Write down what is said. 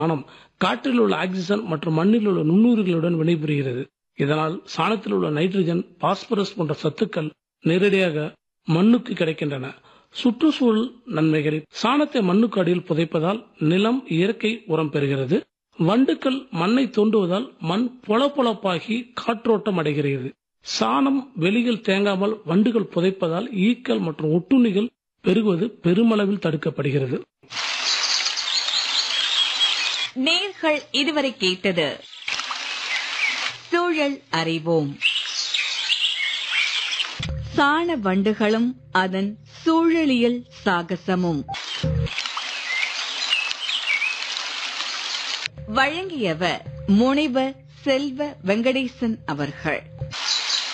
சாணம் காற்றில் உள்ள ஆக்சிஜன் மற்றும் மண்ணில் உள்ள நுண்ணுயிர்களுடன் வினைபுரிகிறது இதனால் சாணத்தில் உள்ள நைட்ரஜன் பாஸ்பரஸ் போன்ற சத்துக்கள் நேரடியாக மண்ணுக்கு கிடைக்கின்றன சுற்றுச்சூழல் நன்மைகள் சாணத்தை மண்ணுக்கு அடியில் புதைப்பதால் நிலம் இயற்கை உரம் பெறுகிறது வண்டுக்கள் மண்ணை தோண்டுவதால் மண் பொலபொலப்பாகி காற்றோட்டம் அடைகிறது சாணம் வெளியில் தேங்காமல் வண்டுகள் புதைப்பதால் ஈக்கள் மற்றும் ஒட்டுண்ணிகள் பெருகுவது பெருமளவில் தடுக்கப்படுகிறது நேர்கள் இதுவரை கேட்டது சூழல் அறிவோம் சாண வண்டுகளும் அதன் சூழலியல் சாகசமும் வழங்கியவர் முனைவர் செல்வ வெங்கடேசன் அவர்கள்